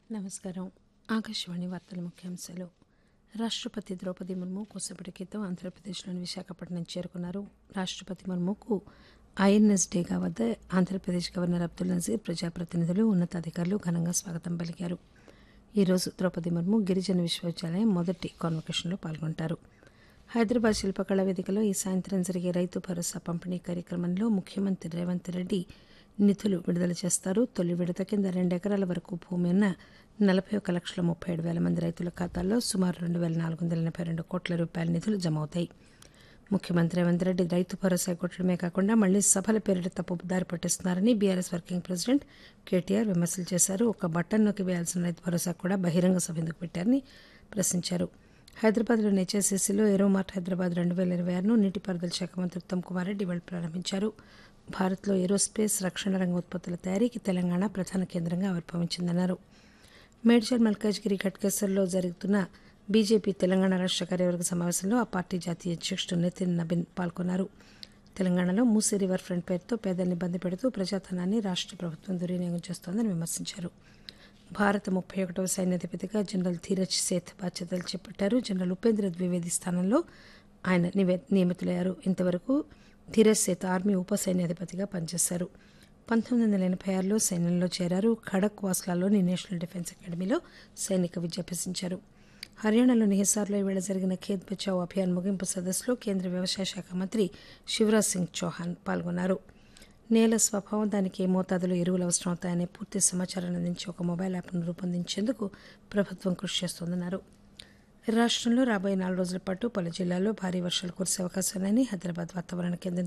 నమస్కారం ఆకాశవాణి వార్తల ముఖ్యాంశాలు రాష్టపతి ద్రౌపది ముర్ము కొద్దిసేపటి క్రితం ఆంధ్రప్రదేశ్లోని విశాఖపట్నం చేరుకున్నారు రాష్టపతి ముర్ముకు ఐఎన్ఎస్ డేగా వద్ద ఆంధ్రప్రదేశ్ గవర్నర్ అబ్దుల్ నజీర్ ప్రజాప్రతినిధులు ఉన్నతాధికారులు ఘనంగా స్వాగతం పలికారు ఈరోజు ద్రౌపది ముర్ము గిరిజన విశ్వవిద్యాలయం మొదటి కాన్వకేషన్లో పాల్గొంటారు హైదరాబాద్ శిల్పకళా వేదికలో ఈ సాయంత్రం జరిగే రైతు భరోసా పంపిణీ కార్యక్రమంలో ముఖ్యమంత్రి రేవంత్ రెడ్డి నిధులు విడుదల చేస్తారు తొలి విడత కింద రెండెకరాల వరకు భూమి ఉన్న నలభై ఒక లక్షల ముప్పై ఏడు వేల మంది రైతుల ఖాతాల్లో సుమారు రెండు వేల నాలుగు వందల ఎనభై రెండు కోట్ల రూపాయల నిధులు జమ అవుతాయి ముఖ్యమంత్రి రేవంత్ రెడ్డి రైతు భరోసా కొట్టడమే కాకుండా మళ్లీ సభల పేరిట తప్పు దారి పట్టిస్తున్నారని బీఆర్ఎస్ వర్కింగ్ ప్రెసిడెంట్ కేటీఆర్ విమర్శలు చేశారు ఒక బటన్ నొక్కి వేయాల్సిన రైతు భరోసా కూడా బహిరంగ సభ ఎందుకు పెట్టారని ప్రశ్నించారు హైదరాబాద్లోని హెచ్ఎస్సీసీలో ఏరోమార్ట్ హైదరాబాద్ రెండు వేల ఇరవై ఆరును నీటిపారుదల శాఖ మంత్రి ఉత్తమ్ కుమార్ రెడ్డి ఇవాళ ప్రారంభించారు భారత్లో ఏరోస్పేస్ రక్షణ రంగ ఉత్పత్తుల తయారీకి తెలంగాణ ప్రధాన కేంద్రంగా ఆవిర్భవించిందన్నారు మేడ్చల్ మల్కాజ్గిరి ఘట్కేసర్లో జరుగుతున్న బీజేపీ తెలంగాణ రాష్ట్ర కార్యవర్గ సమావేశంలో ఆ పార్టీ జాతీయ అధ్యక్షుడు నితిన్ నబిన్ పాల్గొన్నారు తెలంగాణలో మూసీ రివర్ ఫ్రంట్ పేరుతో పేదల్ని ఇబ్బంది పెడుతూ ప్రజాధనాన్ని రాష్ట్ర ప్రభుత్వం దుర్వినియోగం చేస్తోందని విమర్శించారు భారత ముప్పై ఒకటవ సైన్యాధిపతిగా జనరల్ ధీరజ్ సేత్ బాధ్యతలు చేపట్టారు జనరల్ ఉపేంద్ర ద్వివేది స్థానంలో ఆయన నివే- నియమితులయ్యారు ఇంతవరకు ధీరజ్ సేత్ ఆర్మీ ఉప సైన్యాధిపతిగా పనిచేశారు పంతొమ్మిది వందల ఎనభై ఆరులో సైన్యంలో చేరారు ఖడక్ వాస్లాలోని నేషనల్ డిఫెన్స్ అకాడమీలో సైనిక విద్య అభ్యసించారు హర్యానాలోని హిసార్లో ఈవేళ జరిగిన ఖేత్ బచావ్ అభియాన్ ముగింపు సదస్సులో కేంద్ర వ్యవసాయ శాఖ మంత్రి శివరాజ్ సింగ్ చౌహాన్ పాల్గొన్నారు నేల స్వభావం దానికి ఏ మోతాదులో ఎరువులు అవసరం అవుతాయనే పూర్తి సమాచారాన్ని అందించే ఒక మొబైల్ యాప్ను రూపొందించేందుకు ప్రభుత్వం కృషి చేస్తోందన్నారు రాష్ట్రంలో రాబోయే నాలుగు రోజుల పాటు పలు జిల్లాల్లో భారీ వర్షాలు కురిసే అవకాశం ఉందని హైదరాబాద్ వాతావరణ కేంద్రం